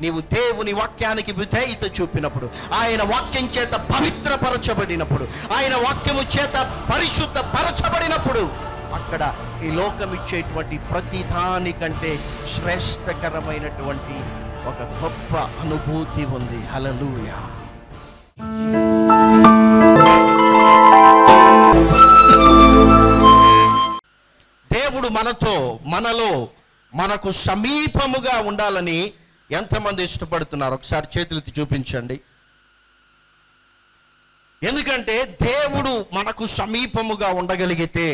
నీవు దేవుని వాక్యానికి విధేయత చూపినప్పుడు ఆయన వాక్యం చేత పవిత్రపరచబడినప్పుడు ఆయన వాక్యము చేత పరిశుద్ధ పరచబడినప్పుడు అక్కడ ఈ లోకం ఇచ్చేటువంటి ప్రతి దానికంటే శ్రేష్టకరమైనటువంటి ఒక గొప్ప అనుభూతి ఉంది హలలుయా దేవుడు మనతో మనలో మనకు సమీపముగా ఉండాలని ఎంతమంది ఇష్టపడుతున్నారు ఒకసారి చేతులెత్తి చూపించండి ఎందుకంటే దేవుడు మనకు సమీపముగా ఉండగలిగితే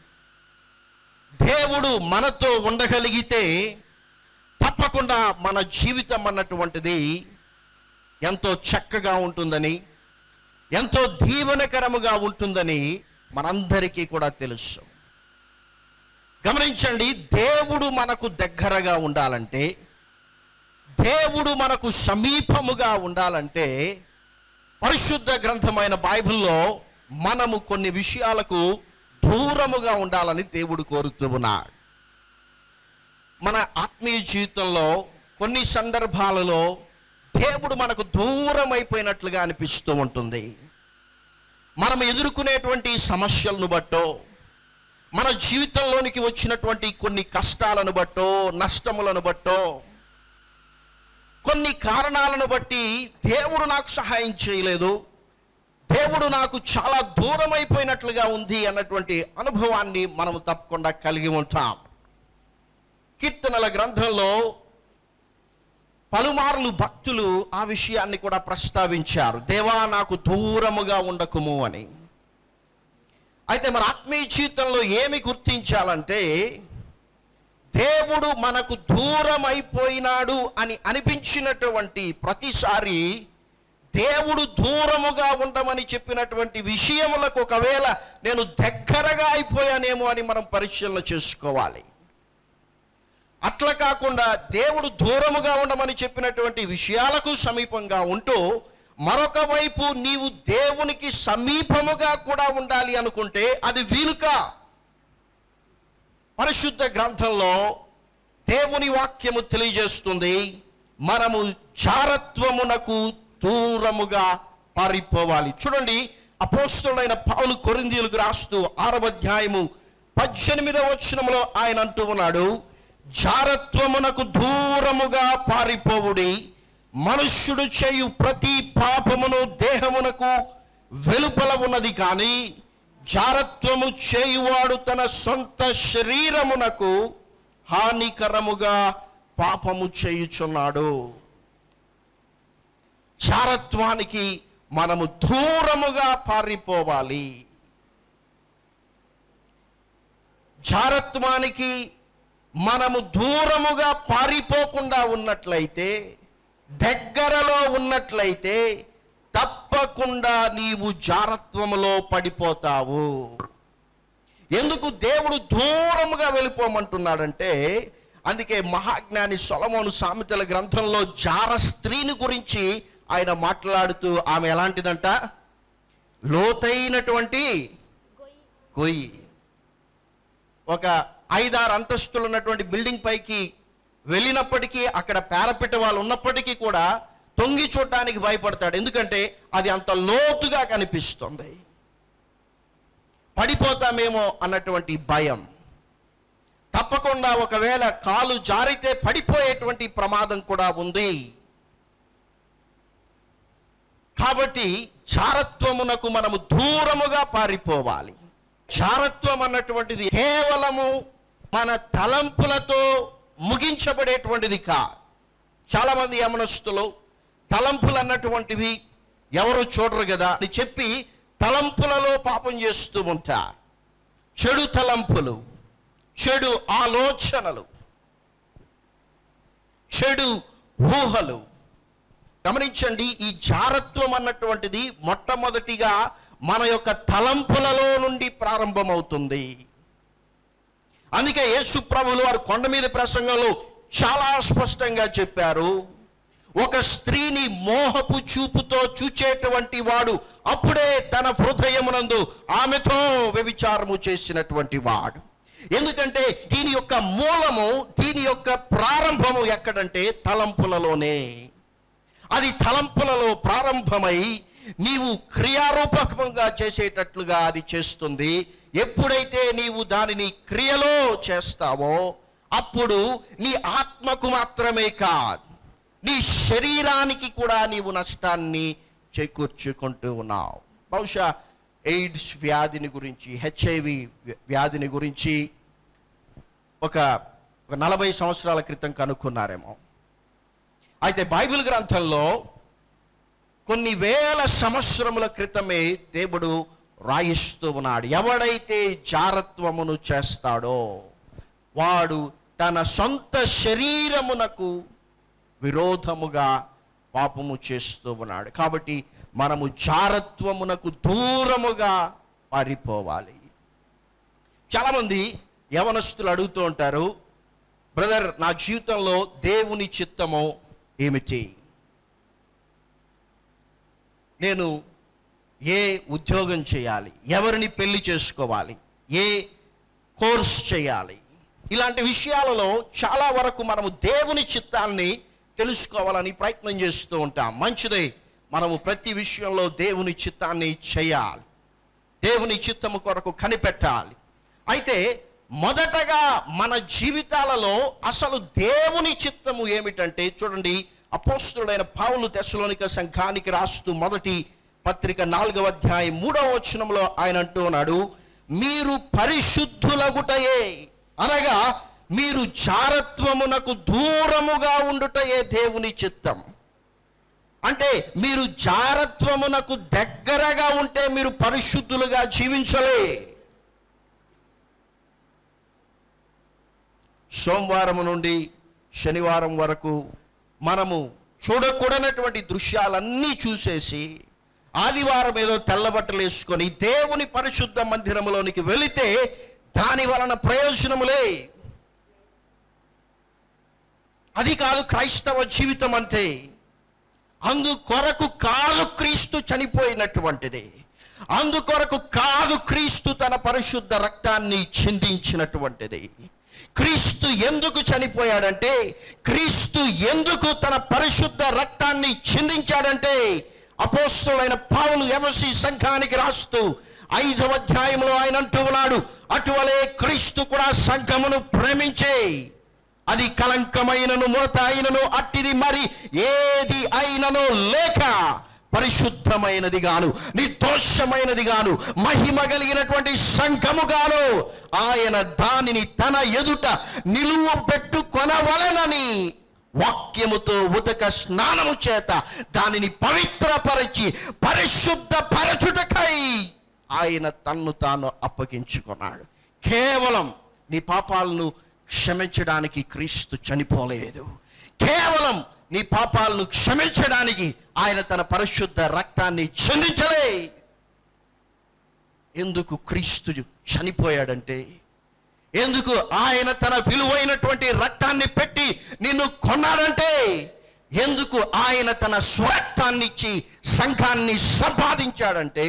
దేవుడు మనతో ఉండగలిగితే తప్పకుండా మన జీవితం అన్నటువంటిది ఎంతో చక్కగా ఉంటుందని ఎంతో దీవెనకరముగా ఉంటుందని మనందరికీ కూడా తెలుసు గమనించండి దేవుడు మనకు దగ్గరగా ఉండాలంటే దేవుడు మనకు సమీపముగా ఉండాలంటే పరిశుద్ధ గ్రంథమైన బైబిల్లో మనము కొన్ని విషయాలకు దూరముగా ఉండాలని దేవుడు కోరుతూ ఉన్నాడు మన ఆత్మీయ జీవితంలో కొన్ని సందర్భాలలో దేవుడు మనకు దూరం అయిపోయినట్లుగా అనిపిస్తూ ఉంటుంది మనం ఎదుర్కొనేటువంటి సమస్యలను బట్టో మన జీవితంలోనికి వచ్చినటువంటి కొన్ని కష్టాలను బట్టో నష్టములను బట్టో కొన్ని కారణాలను బట్టి దేవుడు నాకు సహాయం చేయలేదు దేవుడు నాకు చాలా దూరం అయిపోయినట్లుగా ఉంది అన్నటువంటి అనుభవాన్ని మనం తప్పకుండా కలిగి ఉంటాం కీర్తనల గ్రంథంలో పలుమార్లు భక్తులు ఆ విషయాన్ని కూడా ప్రస్తావించారు దేవా నాకు దూరముగా ఉండకుము అని అయితే మన ఆత్మీయ జీవితంలో ఏమి గుర్తించాలంటే దేవుడు మనకు దూరం అయిపోయినాడు అని అనిపించినటువంటి ప్రతిసారి దేవుడు దూరముగా ఉండమని చెప్పినటువంటి విషయములకు ఒకవేళ నేను దగ్గరగా అయిపోయానేమో అని మనం పరిశీలన చేసుకోవాలి అట్లా కాకుండా దేవుడు దూరముగా ఉండమని చెప్పినటువంటి విషయాలకు సమీపంగా ఉంటూ మరొక వైపు నీవు దేవునికి సమీపముగా కూడా ఉండాలి అనుకుంటే అది వీలుక పరిశుద్ధ గ్రంథంలో దేవుని వాక్యము తెలియజేస్తుంది మనము జారత్వమునకు దూరముగా పారిపోవాలి చూడండి అపోస్తుడైన పౌలు కొరిందీలకు రాస్తూ ఆరవ అధ్యాయము పద్దెనిమిదవ వచనములో ఆయన అంటూ ఉన్నాడు జారత్వమునకు దూరముగా పారిపోవుడి మనుష్యుడు చేయు ప్రతి పాపమును దేహమునకు వెలుపల ఉన్నది కానీ జారత్వము చేయువాడు తన సొంత శరీరమునకు హానికరముగా పాపము చేయుచున్నాడు జారత్వానికి మనము దూరముగా పారిపోవాలి జారత్వానికి మనము దూరముగా పారిపోకుండా ఉన్నట్లయితే దగ్గరలో ఉన్నట్లయితే తప్పకుండా నీవు జారత్వములో పడిపోతావు ఎందుకు దేవుడు దూరముగా వెళ్ళిపోమంటున్నాడంటే అందుకే మహాజ్ఞాని సొలమోను సామెతల గ్రంథంలో జార స్త్రీని గురించి ఆయన మాట్లాడుతూ ఆమె ఎలాంటిదంట లోతైనటువంటి గొయ్యి ఒక ఐదారు అంతస్తులు ఉన్నటువంటి బిల్డింగ్ పైకి వెళ్ళినప్పటికీ అక్కడ పేరపిట్ట వాళ్ళు ఉన్నప్పటికీ కూడా తొంగి చూడటానికి భయపడతాడు ఎందుకంటే అది అంత లోతుగా కనిపిస్తుంది పడిపోతామేమో అన్నటువంటి భయం తప్పకుండా ఒకవేళ కాలు జారితే పడిపోయేటువంటి ప్రమాదం కూడా ఉంది కాబట్టి చారత్వమునకు మనము దూరముగా పారిపోవాలి చారత్వం అన్నటువంటిది కేవలము మన తలంపులతో ముగించబడేటువంటిది కా చాలామంది యమనస్తులు తలంపులు అన్నటువంటివి ఎవరు చూడరు కదా అని చెప్పి తలంపులలో పాపం చేస్తూ ఉంటారు చెడు తలంపులు చెడు ఆలోచనలు చెడు ఊహలు గమనించండి ఈ జారత్వం అన్నటువంటిది మొట్టమొదటిగా మన యొక్క తలంపులలో నుండి ప్రారంభమవుతుంది అందుకే యేసు ప్రభులు వారు కొండ మీద ప్రసంగంలో చాలా స్పష్టంగా చెప్పారు ఒక స్త్రీని మోహపు చూపుతో చూచేటువంటి వాడు అప్పుడే తన హృదయమునందు ఆమెతో వ్యభిచారము చేసినటువంటి వాడు ఎందుకంటే దీని యొక్క మూలము దీని యొక్క ప్రారంభము ఎక్కడంటే తలంపులలోనే అది తలంపులలో ప్రారంభమై నీవు క్రియారూపకంగా చేసేటట్లుగా అది చేస్తుంది ఎప్పుడైతే నీవు దానిని క్రియలో చేస్తావో అప్పుడు నీ ఆత్మకు మాత్రమే కాదు నీ శరీరానికి కూడా నీవు నష్టాన్ని చేకూర్చుకుంటూ ఉన్నావు బహుశా ఎయిడ్స్ వ్యాధిని గురించి హెచ్ఐవి వ్యాధిని గురించి ఒక ఒక నలభై సంవత్సరాల క్రితం కనుక్కున్నారేమో అయితే బైబిల్ గ్రంథంలో కొన్ని వేల సంవత్సరముల క్రితమే దేవుడు రాయిస్తూ ఉన్నాడు ఎవడైతే జారత్వమును చేస్తాడో వాడు తన సొంత శరీరమునకు విరోధముగా పాపము చేస్తూ ఉన్నాడు కాబట్టి మనము జారత్వమునకు దూరముగా పారిపోవాలి చాలామంది యవనస్తులు అడుగుతూ ఉంటారు బ్రదర్ నా జీవితంలో దేవుని చిత్తము ఏమిటి నేను ఏ ఉద్యోగం చేయాలి ఎవరిని పెళ్లి చేసుకోవాలి ఏ కోర్స్ చేయాలి ఇలాంటి విషయాలలో చాలా వరకు మనము దేవుని చిత్తాన్ని తెలుసుకోవాలని ప్రయత్నం చేస్తూ ఉంటాం మంచిదే మనము ప్రతి విషయంలో దేవుని చిత్తాన్ని చేయాలి దేవుని చిత్తము కొరకు కనిపెట్టాలి అయితే మొదటగా మన జీవితాలలో అసలు దేవుని చిత్తము ఏమిటంటే చూడండి అపోస్తుడైన పావులు తెశలోనిక సంఘానికి రాస్తూ మొదటి పత్రిక నాలుగవ అధ్యాయం మూడవ వచనంలో ఆయన అంటూ ఉన్నాడు మీరు పరిశుద్ధులగుటయే అనగా మీరు జారత్వమునకు దూరముగా ఉండుటయే దేవుని చిత్తం అంటే మీరు జారత్వమునకు దగ్గరగా ఉంటే మీరు పరిశుద్ధులుగా జీవించలే సోమవారం నుండి శనివారం వరకు మనము చూడకూడనటువంటి దృశ్యాలన్నీ చూసేసి ఆదివారం ఏదో తెల్లబట్టలు వేసుకొని దేవుని పరిశుద్ధ మందిరములోనికి వెళితే దాని వలన ప్రయోజనములే అది కాదు క్రైస్తవ జీవితం అంటే అందుకొరకు కాదు క్రీస్తు చనిపోయినటువంటిది అందుకొరకు కాదు క్రీస్తు తన పరిశుద్ధ రక్తాన్ని చిందించినటువంటిది క్రీస్తు ఎందుకు చనిపోయాడంటే క్రీస్తు ఎందుకు తన పరిశుద్ధ రక్తాన్ని చిందించాడంటే అపోస్తులైన పావులు ఎవసి సంఘానికి రాస్తూ ఐదవ అధ్యాయంలో ఆయన అంటూ ఉన్నాడు అటువలే క్రీస్తు కూడా సంఘమును ప్రేమించే అది కలంకమైనను ముడత అయినను అట్టిది మరి ఏది అయినను లేక పరిశుద్ధమైనది గాను నిర్దోషమైనది గాను మహిమ కలిగినటువంటి సంఘము గాను ఆయన దానిని తన ఎదుట నిలువ పెట్టుకొనవలెనని వాక్యముతో ఉదక స్నానము చేత దానిని పవిత్రపరచి పరిశుద్ధ పరచుటకై ఆయన తన్ను తాను అప్పగించుకున్నాడు కేవలం నీ పాపాలను క్షమించడానికి క్రీస్తు చనిపోలేదు కేవలం నీ పాపాలను క్షమించడానికి ఆయన తన పరిశుద్ధ రక్తాన్ని చెందించలే ఎందుకు క్రీస్తు చనిపోయాడంటే ఎందుకు ఆయన తన విలువైనటువంటి రక్తాన్ని పెట్టి నిన్ను కొన్నాడంటే ఎందుకు ఆయన తన స్వరక్తాన్ని ఇచ్చి సంఘాన్ని సంపాదించాడంటే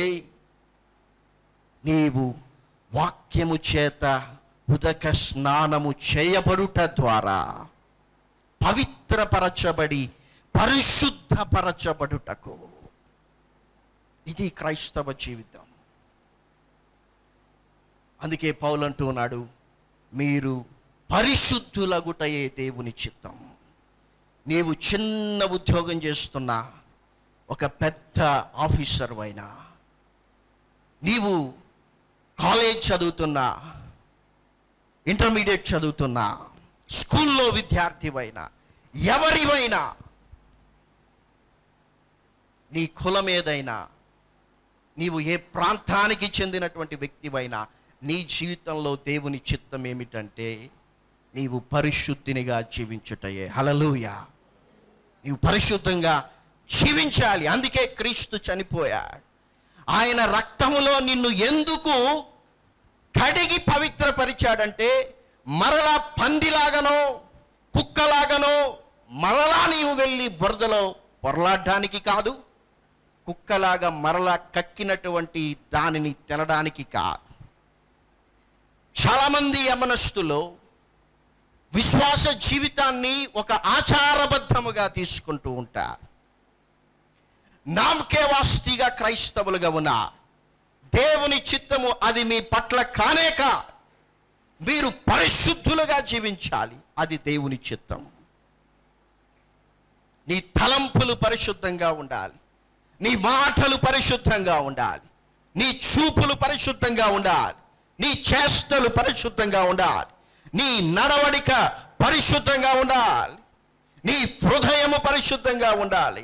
నీవు వాక్యము చేత ఉదక స్నానము చేయబడుట ద్వారా పవిత్రపరచబడి పరిశుద్ధపరచబడుటకు ఇది క్రైస్తవ జీవితం అందుకే పౌలు అంటూ ఉన్నాడు మీరు పరిశుద్ధులగుటయే దేవుని చిత్తం నీవు చిన్న ఉద్యోగం చేస్తున్నా ఒక పెద్ద ఆఫీసర్ అయినా నీవు కాలేజ్ చదువుతున్నా ఇంటర్మీడియట్ చదువుతున్నా స్కూల్లో విద్యార్థివైనా ఎవరివైనా నీ కులం ఏదైనా నీవు ఏ ప్రాంతానికి చెందినటువంటి వ్యక్తివైనా నీ జీవితంలో దేవుని చిత్తం ఏమిటంటే నీవు పరిశుద్ధినిగా జీవించుటయే హలలుయ నీవు పరిశుద్ధంగా జీవించాలి అందుకే క్రీస్తు చనిపోయాడు ఆయన రక్తములో నిన్ను ఎందుకు కడిగి పవిత్రపరిచాడంటే మరలా పందిలాగనో కుక్కలాగనో మరలా నీవు వెళ్ళి బురదలో పొరలాడడానికి కాదు కుక్కలాగా మరలా కక్కినటువంటి దానిని తినడానికి కాదు చాలామంది యమనస్తులు విశ్వాస జీవితాన్ని ఒక ఆచారబద్ధముగా తీసుకుంటూ ఉంటారు నామకే వాస్తిగా క్రైస్తవులుగా ఉన్న దేవుని చిత్తము అది మీ పట్ల కానేక మీరు పరిశుద్ధులుగా జీవించాలి అది దేవుని చిత్తం నీ తలంపులు పరిశుద్ధంగా ఉండాలి నీ మాటలు పరిశుద్ధంగా ఉండాలి నీ చూపులు పరిశుద్ధంగా ఉండాలి నీ చేష్టలు పరిశుద్ధంగా ఉండాలి నీ నడవడిక పరిశుద్ధంగా ఉండాలి నీ హృదయము పరిశుద్ధంగా ఉండాలి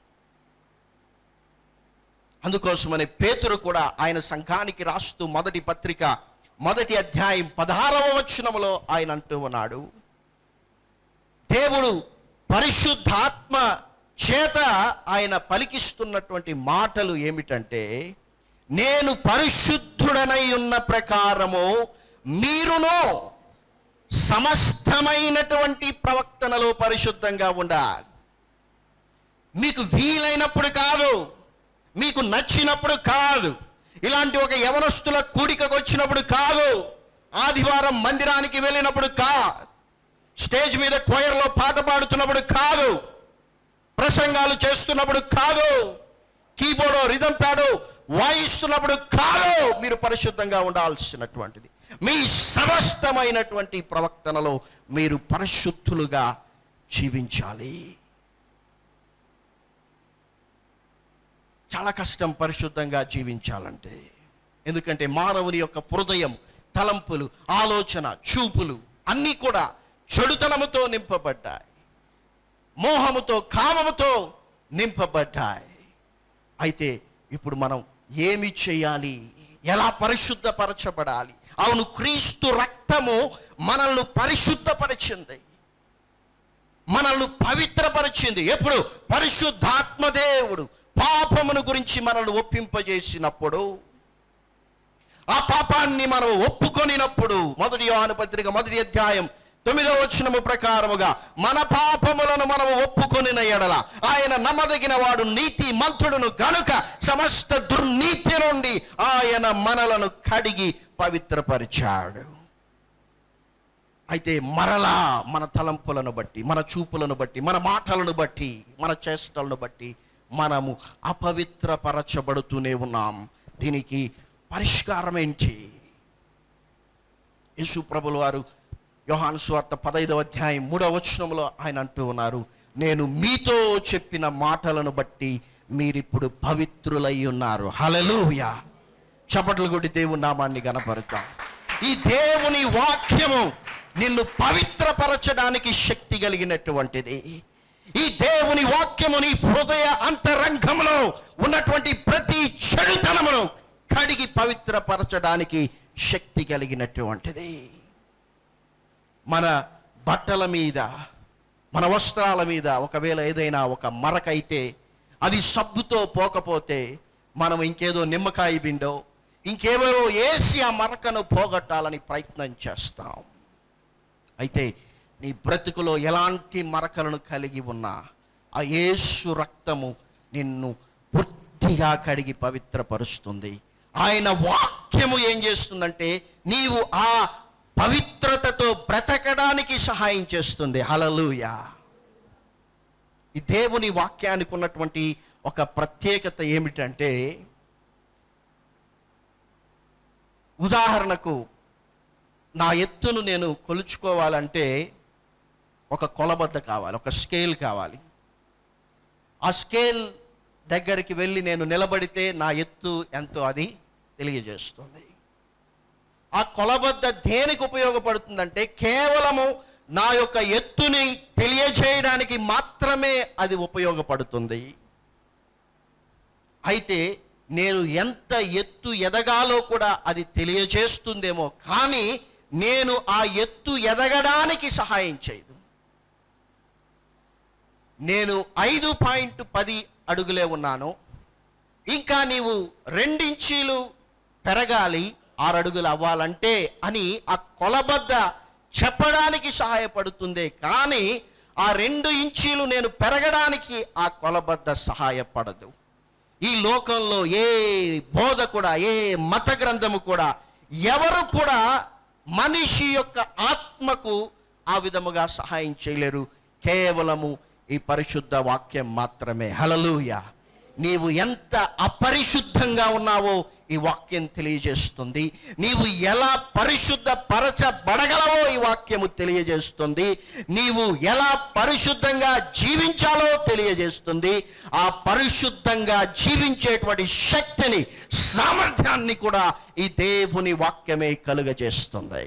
అందుకోసమని పేతురు కూడా ఆయన సంఘానికి రాస్తూ మొదటి పత్రిక మొదటి అధ్యాయం పదహారవ వచనములో ఆయన అంటూ ఉన్నాడు దేవుడు పరిశుద్ధాత్మ చేత ఆయన పలికిస్తున్నటువంటి మాటలు ఏమిటంటే నేను పరిశుద్ధుడనై ఉన్న ప్రకారము మీరును సమస్తమైనటువంటి ప్రవక్తనలో పరిశుద్ధంగా ఉండాలి మీకు వీలైనప్పుడు కాదు మీకు నచ్చినప్పుడు కాదు ఇలాంటి ఒక యవనస్తుల కూడికకు వచ్చినప్పుడు కాదు ఆదివారం మందిరానికి వెళ్ళినప్పుడు కా స్టేజ్ మీద క్వయర్లో పాట పాడుతున్నప్పుడు కాదు ప్రసంగాలు చేస్తున్నప్పుడు కాదు కీబోర్డు రిధం ప్యాడు వాయిస్తున్నప్పుడు కాదు మీరు పరిశుద్ధంగా ఉండాల్సినటువంటిది మీ సమస్తమైనటువంటి ప్రవక్తనలో మీరు పరిశుద్ధులుగా జీవించాలి చాలా కష్టం పరిశుద్ధంగా జీవించాలంటే ఎందుకంటే మానవుని యొక్క హృదయం తలంపులు ఆలోచన చూపులు అన్నీ కూడా చెడుతనముతో నింపబడ్డాయి మోహముతో కామముతో నింపబడ్డాయి అయితే ఇప్పుడు మనం ఏమి చేయాలి ఎలా పరిశుద్ధపరచబడాలి అవును క్రీస్తు రక్తము మనల్ని పరిశుద్ధపరిచింది మనల్ని పవిత్రపరిచింది ఎప్పుడు పరిశుద్ధాత్మ దేవుడు పాపమును గురించి మనల్ని ఒప్పింపజేసినప్పుడు ఆ పాపాన్ని మనం ఒప్పుకొనినప్పుడు మొదటి యోహాను పత్రిక మొదటి అధ్యాయం తొమ్మిదవ వచనము ప్రకారముగా మన పాపములను మనం ఒప్పుకొనిన ఎడల ఆయన నమ్మదగిన వాడు నీతి మంతుడును గనుక సమస్త దుర్నీతి నుండి ఆయన మనలను కడిగి పవిత్రపరిచాడు అయితే మరలా మన తలంపులను బట్టి మన చూపులను బట్టి మన మాటలను బట్టి మన చేష్టలను బట్టి మనము అపవిత్రపరచబడుతూనే ఉన్నాం దీనికి పరిష్కారం ఏంటి యేసు ప్రభులు వారు యోహాను స్వార్త పదైదవ అధ్యాయం మూడవ వచనంలో ఆయన అంటూ ఉన్నారు నేను మీతో చెప్పిన మాటలను బట్టి మీరిప్పుడు పవిత్రులై ఉన్నారు హలలుయా చప్పట్లు కొట్టి దేవుని నామాన్ని గనపరుతాం ఈ దేవుని వాక్యము నిన్ను పవిత్రపరచడానికి శక్తి కలిగినటువంటిది ఈ దేవుని వాక్యము నీ హృదయ అంతరంగంలో ఉన్నటువంటి ప్రతి చెడుతనమును కడిగి పవిత్రపరచడానికి శక్తి కలిగినటువంటిది మన బట్టల మీద మన వస్త్రాల మీద ఒకవేళ ఏదైనా ఒక మరకైతే అది సబ్బుతో పోకపోతే మనం ఇంకేదో నిమ్మకాయ బిండో ఇంకేవేవో వేసి ఆ మరకను పోగొట్టాలని ప్రయత్నం చేస్తాం అయితే నీ బ్రతుకులో ఎలాంటి మరకలను కలిగి ఉన్నా ఆ యేసు రక్తము నిన్ను పూర్తిగా కడిగి పవిత్రపరుస్తుంది ఆయన వాక్యము ఏం చేస్తుందంటే నీవు ఆ పవిత్రతతో బ్రతకడానికి సహాయం చేస్తుంది హలలుయా ఈ దేవుని వాక్యానికి ఉన్నటువంటి ఒక ప్రత్యేకత ఏమిటంటే ఉదాహరణకు నా ఎత్తును నేను కొలుచుకోవాలంటే ఒక కొలబద్ద కావాలి ఒక స్కేల్ కావాలి ఆ స్కేల్ దగ్గరికి వెళ్ళి నేను నిలబడితే నా ఎత్తు ఎంతో అది తెలియజేస్తుంది ఆ కొలబద్ద దేనికి ఉపయోగపడుతుందంటే కేవలము నా యొక్క ఎత్తుని తెలియజేయడానికి మాత్రమే అది ఉపయోగపడుతుంది అయితే నేను ఎంత ఎత్తు ఎదగాలో కూడా అది తెలియజేస్తుందేమో కానీ నేను ఆ ఎత్తు ఎదగడానికి సహాయం చేయదు నేను ఐదు పాయింట్ పది అడుగులే ఉన్నాను ఇంకా నీవు రెండించీలు పెరగాలి ఆరు అడుగులు అవ్వాలంటే అని ఆ కొలబద్ద చెప్పడానికి సహాయపడుతుందే కానీ ఆ రెండు ఇంచీలు నేను పెరగడానికి ఆ కొలబద్ద సహాయపడదు ఈ లోకంలో ఏ బోధ కూడా ఏ మత గ్రంథము కూడా ఎవరు కూడా మనిషి యొక్క ఆత్మకు ఆ విధముగా సహాయం చేయలేరు కేవలము ఈ పరిశుద్ధ వాక్యం మాత్రమే హలలుయ నీవు ఎంత అపరిశుద్ధంగా ఉన్నావో ఈ వాక్యం తెలియజేస్తుంది నీవు ఎలా పరిశుద్ధ పరచబడగలవో ఈ వాక్యము తెలియజేస్తుంది నీవు ఎలా పరిశుద్ధంగా జీవించాలో తెలియజేస్తుంది ఆ పరిశుద్ధంగా జీవించేటువంటి శక్తిని సామర్థ్యాన్ని కూడా ఈ దేవుని వాక్యమే కలుగజేస్తుంది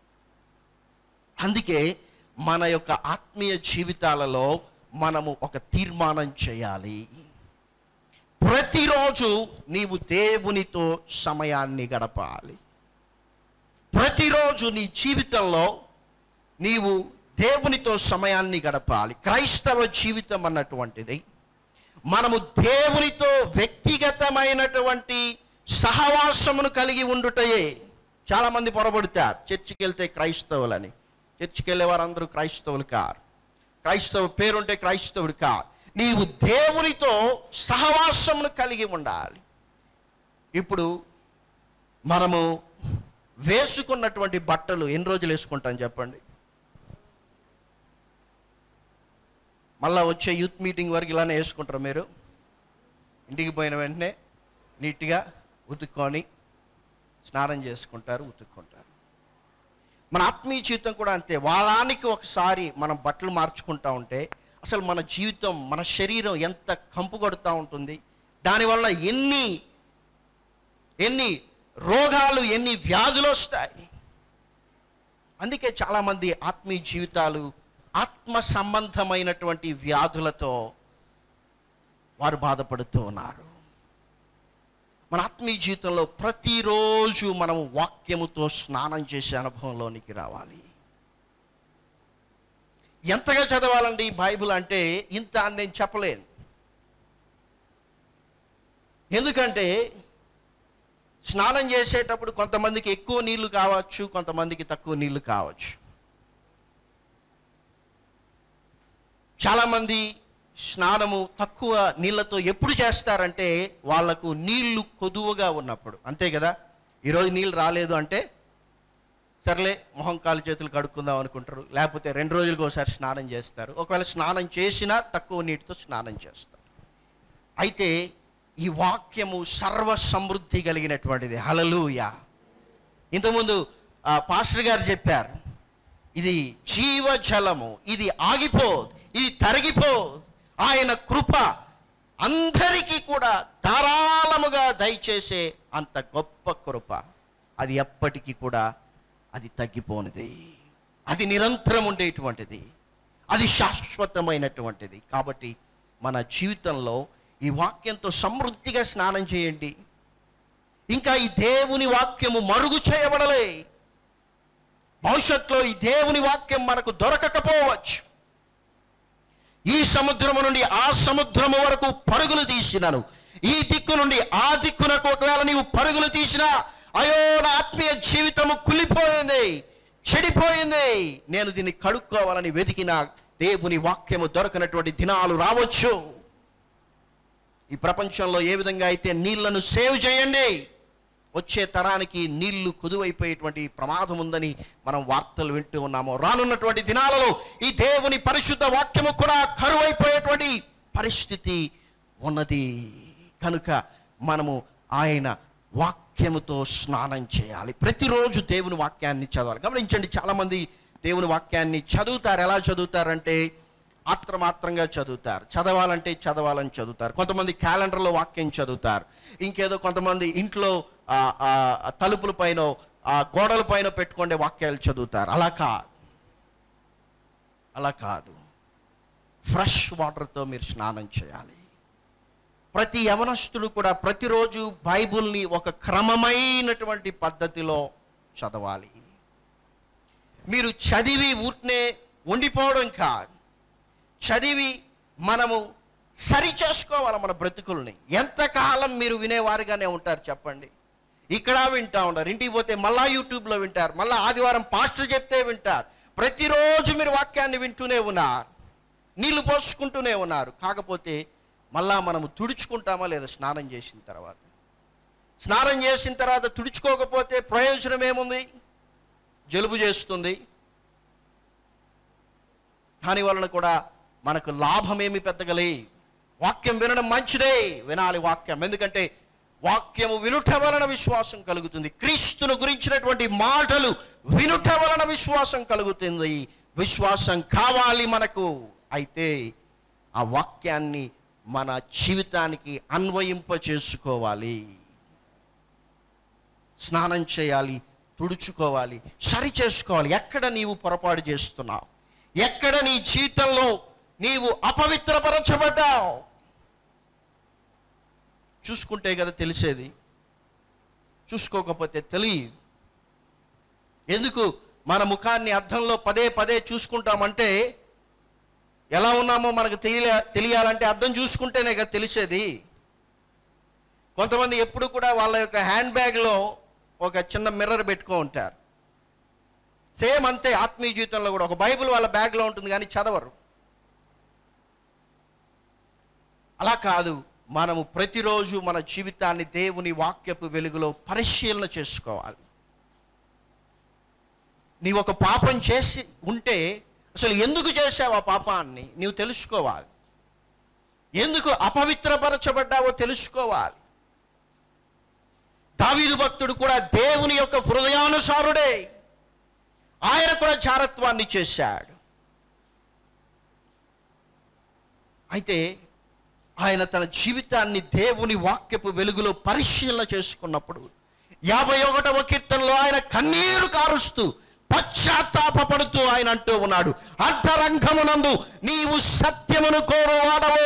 అందుకే మన యొక్క ఆత్మీయ జీవితాలలో మనము ఒక తీర్మానం చేయాలి ప్రతిరోజు నీవు దేవునితో సమయాన్ని గడపాలి ప్రతిరోజు నీ జీవితంలో నీవు దేవునితో సమయాన్ని గడపాలి క్రైస్తవ జీవితం అన్నటువంటిది మనము దేవునితో వ్యక్తిగతమైనటువంటి సహవాసమును కలిగి ఉండుటయే చాలామంది పొరబడుతారు చర్చికి వెళ్తే క్రైస్తవులని చర్చికి వెళ్ళే వారందరూ క్రైస్తవులు కారు క్రైస్తవ పేరుంటే క్రైస్తవుడు కాదు నీవు దేవునితో సహవాసమును కలిగి ఉండాలి ఇప్పుడు మనము వేసుకున్నటువంటి బట్టలు ఎన్ని రోజులు వేసుకుంటాం చెప్పండి మళ్ళా వచ్చే యూత్ మీటింగ్ వరకు ఇలానే వేసుకుంటారు మీరు ఇంటికి పోయిన వెంటనే నీట్గా ఉతుక్కొని స్నానం చేసుకుంటారు ఉతుక్కుంటారు మన ఆత్మీయ జీవితం కూడా అంతే వారానికి ఒకసారి మనం బట్టలు మార్చుకుంటా ఉంటే అసలు మన జీవితం మన శరీరం ఎంత కంపు కొడుతూ ఉంటుంది దానివల్ల ఎన్ని ఎన్ని రోగాలు ఎన్ని వ్యాధులు వస్తాయి అందుకే చాలామంది ఆత్మీయ జీవితాలు ఆత్మ సంబంధమైనటువంటి వ్యాధులతో వారు బాధపడుతూ ఉన్నారు మన ఆత్మీయ జీవితంలో ప్రతిరోజు మనం వాక్యముతో స్నానం చేసే అనుభవంలోనికి రావాలి ఎంతగా చదవాలండి ఈ బైబిల్ అంటే ఇంత అని నేను చెప్పలేను ఎందుకంటే స్నానం చేసేటప్పుడు కొంతమందికి ఎక్కువ నీళ్లు కావచ్చు కొంతమందికి తక్కువ నీళ్లు కావచ్చు చాలామంది స్నానము తక్కువ నీళ్ళతో ఎప్పుడు చేస్తారంటే వాళ్లకు నీళ్లు కొదువుగా ఉన్నప్పుడు అంతే కదా ఈరోజు నీళ్ళు రాలేదు అంటే సర్లే మొహం కాలు చేతులు కడుక్కుందాం అనుకుంటారు లేకపోతే రెండు రోజులకు ఒకసారి స్నానం చేస్తారు ఒకవేళ స్నానం చేసినా తక్కువ నీటితో స్నానం చేస్తారు అయితే ఈ వాక్యము సర్వ సమృద్ధి కలిగినటువంటిది హలలుయ ఇంతకుముందు ఆ, పాస్టర్ గారు చెప్పారు ఇది జీవజలము ఇది ఆగిపోదు ఇది తరిగిపోదు ఆయన కృప అందరికీ కూడా ధారాళముగా దయచేసే అంత గొప్ప కృప అది ఎప్పటికీ కూడా అది తగ్గిపోనిది అది నిరంతరం ఉండేటువంటిది అది శాశ్వతమైనటువంటిది కాబట్టి మన జీవితంలో ఈ వాక్యంతో సమృద్ధిగా స్నానం చేయండి ఇంకా ఈ దేవుని వాక్యము మరుగు చేయబడలే భవిష్యత్తులో ఈ దేవుని వాక్యం మనకు దొరకకపోవచ్చు ఈ సముద్రము నుండి ఆ సముద్రము వరకు పరుగులు తీసినాను ఈ దిక్కు నుండి ఆ దిక్కునకు ఒకవేళ నీవు పరుగులు తీసినా అయ్యో నా ఆత్మీయ జీవితము కుళ్ళిపోయింది చెడిపోయింది నేను దీన్ని కడుక్కోవాలని వెతికిన దేవుని వాక్యము దొరకనటువంటి దినాలు రావచ్చు ఈ ప్రపంచంలో ఏ విధంగా అయితే నీళ్లను సేవ్ చేయండి వచ్చే తరానికి నీళ్లు కుదువైపోయేటువంటి ప్రమాదం ఉందని మనం వార్తలు వింటూ ఉన్నాము రానున్నటువంటి దినాలలో ఈ దేవుని పరిశుద్ధ వాక్యము కూడా కరువైపోయేటువంటి పరిస్థితి ఉన్నది కనుక మనము ఆయన వాక్యముతో స్నానం చేయాలి ప్రతిరోజు దేవుని వాక్యాన్ని చదవాలి గమనించండి చాలామంది దేవుని వాక్యాన్ని చదువుతారు ఎలా చదువుతారంటే ఆత్రమాత్రంగా చదువుతారు చదవాలంటే చదవాలని చదువుతారు కొంతమంది క్యాలెండర్లో వాక్యం చదువుతారు ఇంకేదో కొంతమంది ఇంట్లో ఆ, ఆ, తలుపుల పైన ఆ గోడల పైన పెట్టుకునే వాక్యాలు చదువుతారు అలా కాదు అలా కాదు ఫ్రెష్ వాటర్తో మీరు స్నానం చేయాలి ప్రతి యవనస్తుడు కూడా ప్రతిరోజు బైబుల్ని ఒక క్రమమైనటువంటి పద్ధతిలో చదవాలి మీరు చదివి ఊరినే ఉండిపోవడం కాదు చదివి మనము సరి చేసుకోవాలి మన బ్రతుకుల్ని ఎంతకాలం మీరు వినేవారుగానే ఉంటారు చెప్పండి ఇక్కడ వింటా ఉంటారు ఇంటికి పోతే మళ్ళా యూట్యూబ్లో వింటారు మళ్ళా ఆదివారం పాస్టర్ చెప్తే వింటారు ప్రతిరోజు మీరు వాక్యాన్ని వింటూనే ఉన్నారు నీళ్లు పోసుకుంటూనే ఉన్నారు కాకపోతే మళ్ళా మనము తుడుచుకుంటామా లేదా స్నానం చేసిన తర్వాత స్నానం చేసిన తర్వాత తుడుచుకోకపోతే ప్రయోజనం ఏముంది జలుబు చేస్తుంది దాని వలన కూడా మనకు లాభమేమి పెద్దగలే వాక్యం వినడం మంచిదే వినాలి వాక్యం ఎందుకంటే వాక్యము వినుట వలన విశ్వాసం కలుగుతుంది క్రీస్తును గురించినటువంటి మాటలు వినుట వలన విశ్వాసం కలుగుతుంది విశ్వాసం కావాలి మనకు అయితే ఆ వాక్యాన్ని మన జీవితానికి అన్వయింప చేసుకోవాలి స్నానం చేయాలి తుడుచుకోవాలి సరి చేసుకోవాలి ఎక్కడ నీవు పొరపాటు చేస్తున్నావు ఎక్కడ నీ జీవితంలో నీవు అపవిత్రపరచబడ్డావు చూసుకుంటే కదా తెలిసేది చూసుకోకపోతే తెలియదు ఎందుకు మన ముఖాన్ని అర్థంలో పదే పదే చూసుకుంటామంటే ఎలా ఉన్నామో మనకు తెలియ తెలియాలంటే అర్థం చూసుకుంటేనే కదా తెలిసేది కొంతమంది ఎప్పుడు కూడా వాళ్ళ యొక్క హ్యాండ్ బ్యాగ్లో ఒక చిన్న మిర్రర్ పెట్టుకో ఉంటారు సేమ్ అంతే ఆత్మీయ జీవితంలో కూడా ఒక బైబిల్ వాళ్ళ బ్యాగ్లో ఉంటుంది కానీ చదవరు అలా కాదు మనము ప్రతిరోజు మన జీవితాన్ని దేవుని వాక్యపు వెలుగులో పరిశీలన చేసుకోవాలి నీవు ఒక పాపం చేసి ఉంటే అసలు ఎందుకు చేసావు ఆ పాపాన్ని నీవు తెలుసుకోవాలి ఎందుకు అపవిత్రపరచబడ్డావో తెలుసుకోవాలి దావీదు భక్తుడు కూడా దేవుని యొక్క హృదయానుసారుడే ఆయన కూడా జారత్వాన్ని చేశాడు అయితే ఆయన తన జీవితాన్ని దేవుని వాక్యపు వెలుగులో పరిశీలన చేసుకున్నప్పుడు యాభై ఒకటవ కీర్తనలో ఆయన కన్నీరు కారుస్తూ పశ్చాత్తాపడుతూ ఆయన అంటూ ఉన్నాడు అంతరంగమునందు నీవు సత్యమును కోరువాడవు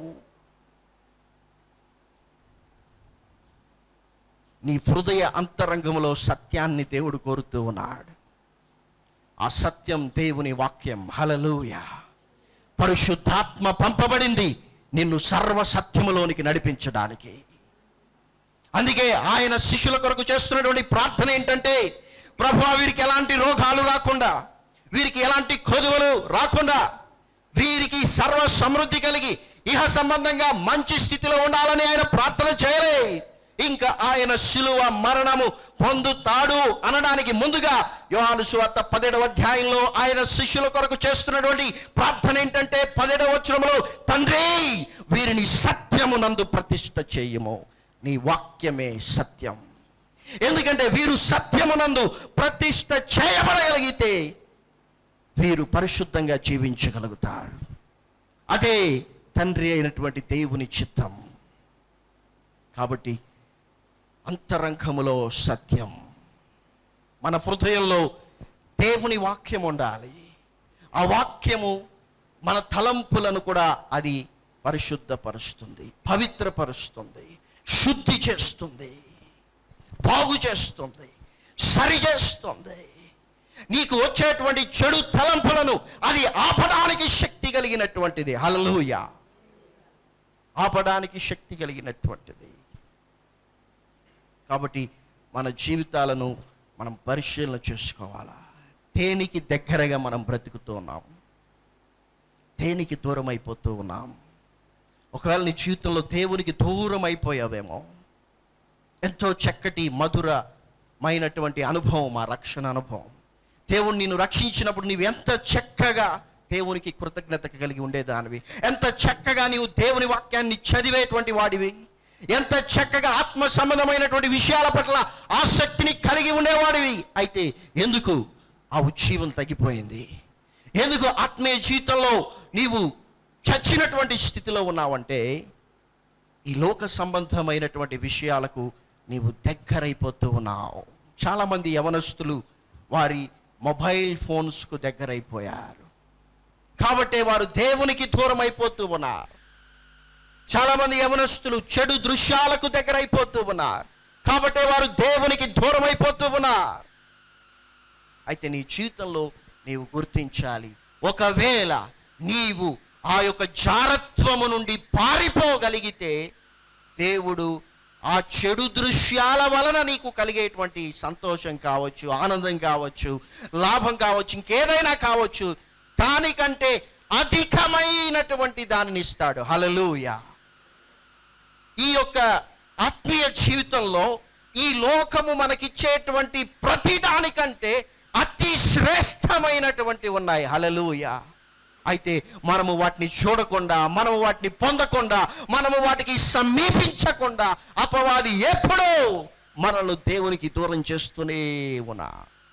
నీ హృదయ అంతరంగములో సత్యాన్ని దేవుడు కోరుతూ ఉన్నాడు ఆ సత్యం దేవుని వాక్యం హలలుయ పరిశుద్ధాత్మ పంపబడింది నిన్ను సర్వ సత్యములోనికి నడిపించడానికి అందుకే ఆయన శిష్యుల కొరకు చేస్తున్నటువంటి ప్రార్థన ఏంటంటే ప్రభు వీరికి ఎలాంటి రోగాలు రాకుండా వీరికి ఎలాంటి కొదువలు రాకుండా వీరికి సర్వ సమృద్ధి కలిగి ఇహ సంబంధంగా మంచి స్థితిలో ఉండాలని ఆయన ప్రార్థన చేయలే ఇంకా ఆయన శిలువ మరణము పొందుతాడు అనడానికి ముందుగా యోహాను సువార్త పదిహేడవ అధ్యాయంలో ఆయన శిష్యుల కొరకు చేస్తున్నటువంటి ప్రార్థన ఏంటంటే పదిహేడవ వచనంలో తండ్రి వీరిని సత్యమునందు ప్రతిష్ఠ చేయము నీ వాక్యమే సత్యం ఎందుకంటే వీరు సత్యమునందు ప్రతిష్ఠ చేయబడగలిగితే వీరు పరిశుద్ధంగా జీవించగలుగుతారు అదే తండ్రి అయినటువంటి దేవుని చిత్తం కాబట్టి అంతరంగములో సత్యం మన హృదయంలో దేవుని వాక్యం ఉండాలి ఆ వాక్యము మన తలంపులను కూడా అది పరిశుద్ధపరుస్తుంది పవిత్రపరుస్తుంది శుద్ధి చేస్తుంది బాగు చేస్తుంది సరి చేస్తుంది నీకు వచ్చేటువంటి చెడు తలంపులను అది ఆపడానికి శక్తి కలిగినటువంటిది హల్లెలూయ ఆపడానికి శక్తి కలిగినటువంటిది కాబట్టి మన జీవితాలను మనం పరిశీలన చేసుకోవాలా దేనికి దగ్గరగా మనం బ్రతుకుతూ ఉన్నాం దేనికి దూరం అయిపోతూ ఉన్నాం ఒకవేళ నీ జీవితంలో దేవునికి దూరం అయిపోయావేమో ఎంతో చక్కటి మధురమైనటువంటి అనుభవం ఆ రక్షణ అనుభవం దేవుడు నిన్ను రక్షించినప్పుడు నీవు ఎంత చక్కగా దేవునికి కృతజ్ఞత కలిగి ఉండేదానివి ఎంత చక్కగా నీవు దేవుని వాక్యాన్ని చదివేటువంటి వాడివి ఎంత చక్కగా ఆత్మ సంబంధమైనటువంటి విషయాల పట్ల ఆసక్తిని కలిగి ఉండేవాడివి అయితే ఎందుకు ఆ ఉజ్జీవం తగ్గిపోయింది ఎందుకు ఆత్మీయ జీవితంలో నీవు చచ్చినటువంటి స్థితిలో ఉన్నావంటే ఈ లోక సంబంధమైనటువంటి విషయాలకు నీవు దగ్గరైపోతూ ఉన్నావు చాలామంది యవనస్తులు వారి మొబైల్ ఫోన్స్కు దగ్గరైపోయారు కాబట్టి వారు దేవునికి దూరం అయిపోతూ ఉన్నారు చాలామంది యవనస్తులు చెడు దృశ్యాలకు దగ్గరైపోతూ ఉన్నారు కాబట్టి వారు దేవునికి దూరం అయిపోతూ ఉన్నారు అయితే నీ జీవితంలో నీవు గుర్తించాలి ఒకవేళ నీవు ఆ యొక్క జారత్వము నుండి పారిపోగలిగితే దేవుడు ఆ చెడు దృశ్యాల వలన నీకు కలిగేటువంటి సంతోషం కావచ్చు ఆనందం కావచ్చు లాభం కావచ్చు ఇంకేదైనా కావచ్చు దానికంటే అధికమైనటువంటి దానిని ఇస్తాడు హలలుయ ఈ యొక్క ఆత్మీయ జీవితంలో ఈ లోకము మనకిచ్చేటువంటి ప్రతి దానికంటే శ్రేష్టమైనటువంటి ఉన్నాయి హలలుయ అయితే మనము వాటిని చూడకుండా మనము వాటిని పొందకుండా మనము వాటికి సమీపించకుండా అపవాది ఎప్పుడూ మనల్ని దేవునికి దూరం చేస్తూనే ఉన్నా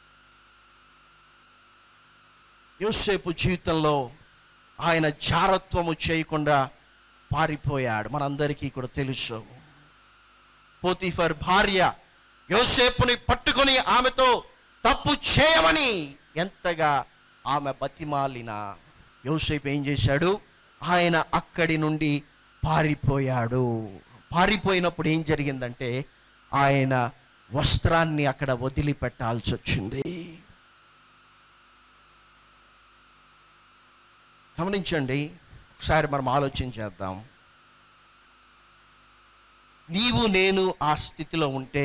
యోసేపు జీవితంలో ఆయన జారత్వము చేయకుండా పారిపోయాడు మనందరికీ కూడా తెలుసు పోతిఫర్ భార్య యోసేపుని పట్టుకొని ఆమెతో తప్పు చేయమని ఎంతగా ఆమె బతిమాలిన యోసేపు ఏం చేశాడు ఆయన అక్కడి నుండి పారిపోయాడు పారిపోయినప్పుడు ఏం జరిగిందంటే ఆయన వస్త్రాన్ని అక్కడ వదిలిపెట్టాల్సి వచ్చింది గమనించండి ఒకసారి మనం ఆలోచన చేద్దాం నీవు నేను ఆ స్థితిలో ఉంటే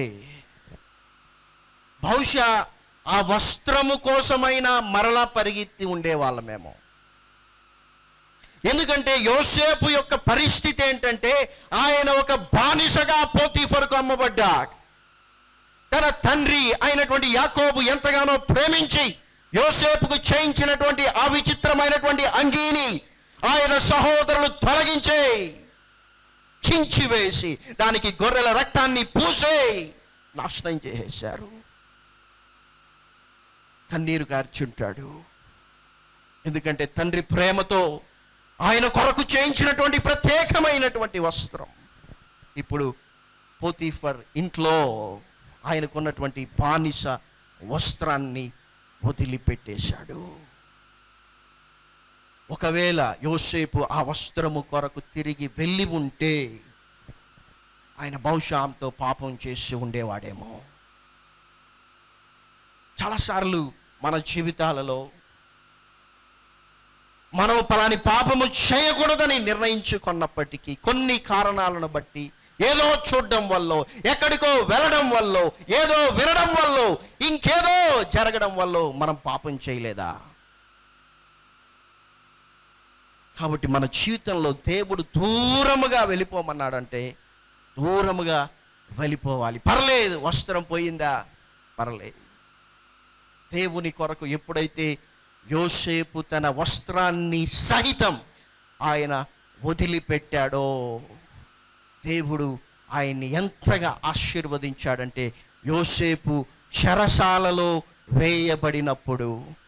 బహుశా ఆ వస్త్రము కోసమైనా మరలా పరిగెత్తి ఉండేవాళ్ళమేమో ఎందుకంటే యోసేపు యొక్క పరిస్థితి ఏంటంటే ఆయన ఒక బానిసగా పోతీఫర్కు అమ్మబడ్డాడు తన తండ్రి అయినటువంటి యాకోబు ఎంతగానో ప్రేమించి యోసేపుకు చేయించినటువంటి ఆ విచిత్రమైనటువంటి అంగీని ఆయన సహోదరులు తొలగించే చించివేసి దానికి గొర్రెల రక్తాన్ని పూసే నాశనం చేసేశారు కన్నీరు కార్చుంటాడు ఎందుకంటే తండ్రి ప్రేమతో ఆయన కొరకు చేయించినటువంటి ప్రత్యేకమైనటువంటి వస్త్రం ఇప్పుడు పోతీఫర్ ఇంట్లో ఆయనకున్నటువంటి బానిస వస్త్రాన్ని వదిలిపెట్టేశాడు ఒకవేళ యోసేపు ఆ వస్త్రము కొరకు తిరిగి వెళ్ళి ఉంటే ఆయన బహుశా ఆమెతో పాపం చేసి ఉండేవాడేమో చాలాసార్లు మన జీవితాలలో మనం పలాని పాపము చేయకూడదని నిర్ణయించుకున్నప్పటికీ కొన్ని కారణాలను బట్టి ఏదో చూడడం వల్ల ఎక్కడికో వెళ్ళడం వల్ల ఏదో వినడం వల్ల ఇంకేదో జరగడం వల్ల మనం పాపం చేయలేదా కాబట్టి మన జీవితంలో దేవుడు దూరముగా వెళ్ళిపోమన్నాడంటే దూరముగా వెళ్ళిపోవాలి పర్లేదు వస్త్రం పోయిందా పర్లేదు దేవుని కొరకు ఎప్పుడైతే యోసేపు తన వస్త్రాన్ని సహితం ఆయన వదిలిపెట్టాడో దేవుడు ఆయన్ని ఎంతగా ఆశీర్వదించాడంటే యోసేపు చెరసాలలో వేయబడినప్పుడు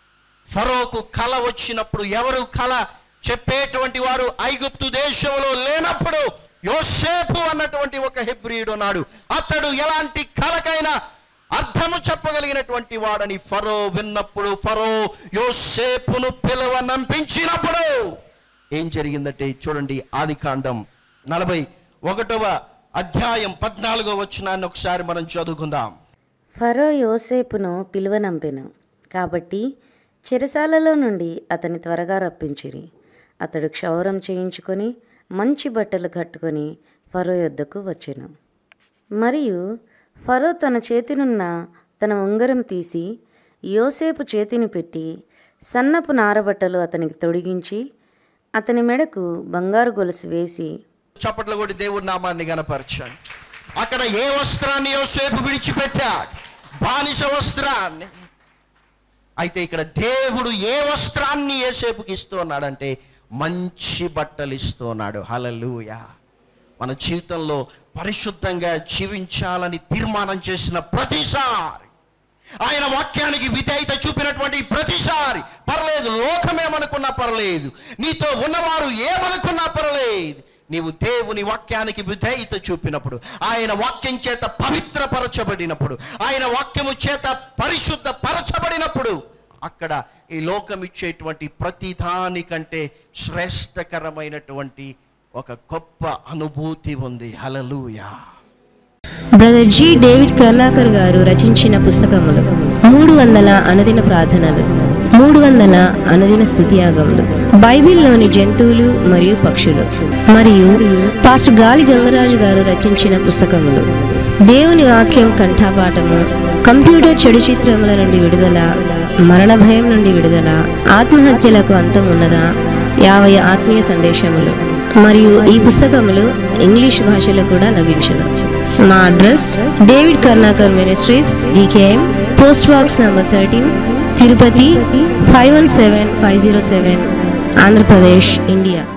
ఫరోకు కళ వచ్చినప్పుడు ఎవరు కళ చెప్పేటువంటి వారు ఐగుప్తు దేశంలో లేనప్పుడు యోసేపు అన్నటువంటి ఒక హెబ్రియుడు ఉన్నాడు అతడు ఎలాంటి కళకైనా అర్థము చెప్పగలిగినటువంటి వాడని ఫరో విన్నప్పుడు ఫరో యోసేపును పిలవనంపించినప్పుడు ఏం జరిగిందంటే చూడండి ఆది కాండం నలభై ఒకటవ అధ్యాయం పద్నాలుగో వచనాన్ని ఒకసారి మనం చదువుకుందాం ఫరో యోసేపును పిలువనంపెను కాబట్టి చెరసాలలో నుండి అతని త్వరగా రప్పించిరి అతడు క్షౌరం చేయించుకొని మంచి బట్టలు కట్టుకొని ఫరో యొద్దకు వచ్చెను మరియు ఫరో తన చేతినున్న తన ఉంగరం తీసి యోసేపు చేతిని పెట్టి సన్నపు నారబట్టలు అతనికి తొడిగించి అతని మెడకు బంగారు గొలుసు వేసి చప్పట్లు కొట్టి దేవుడి నామాన్ని గనపరచండి అక్కడ ఏ వస్త్రాన్ని యోసేపు విడిచిపెట్టాడు బానిస వస్త్రాన్ని అయితే ఇక్కడ దేవుడు ఏ వస్త్రాన్ని ఏసేపుకి ఇస్తూ ఉన్నాడంటే మంచి బట్టలు ఇస్తూ ఉన్నాడు హలలుయ మన జీవితంలో పరిశుద్ధంగా జీవించాలని తీర్మానం చేసిన ప్రతిసారి ఆయన వాక్యానికి విధేయత చూపినటువంటి ప్రతిసారి పర్లేదు లోకమేమనుకున్నా పర్లేదు నీతో ఉన్నవారు ఏమనుకున్నా పర్లేదు నీవు దేవుని వాక్యానికి విధేయత చూపినప్పుడు ఆయన వాక్యం చేత పవిత్రపరచబడినప్పుడు ఆయన వాక్యము చేత పరిశుద్ధ పరచబడినప్పుడు అక్కడ ఈ లోకం ఇచ్చేటువంటి ప్రతి దానికంటే శ్రేష్టకరమైనటువంటి ఒక గొప్ప అనుభూతి ఉంది హలలుయా బ్రదర్ జి డేవిడ్ కర్లాకర్ గారు రచించిన పుస్తకములు మూడు వందల అనుదిన ప్రార్థనలు మూడు వందల అనుదిన స్థుతియాగములు బైబిల్లోని జంతువులు మరియు పక్షులు మరియు పాస్టర్ గాలి గంగరాజు గారు రచించిన పుస్తకములు దేవుని వాక్యం కంఠపాఠము కంప్యూటర్ చెడు చిత్రముల నుండి విడుదల మరణ భయం నుండి విడుదల ఆత్మహత్యలకు అంతం ఉన్నదా యాభై ఆత్మీయ సందేశములు మరియు ఈ పుస్తకములు ఇంగ్లీష్ భాషలో కూడా లభించును మా address David Karnakar ministries DKM post box number thirteen Tirupati five one seven five zero seven Andhra Pradesh India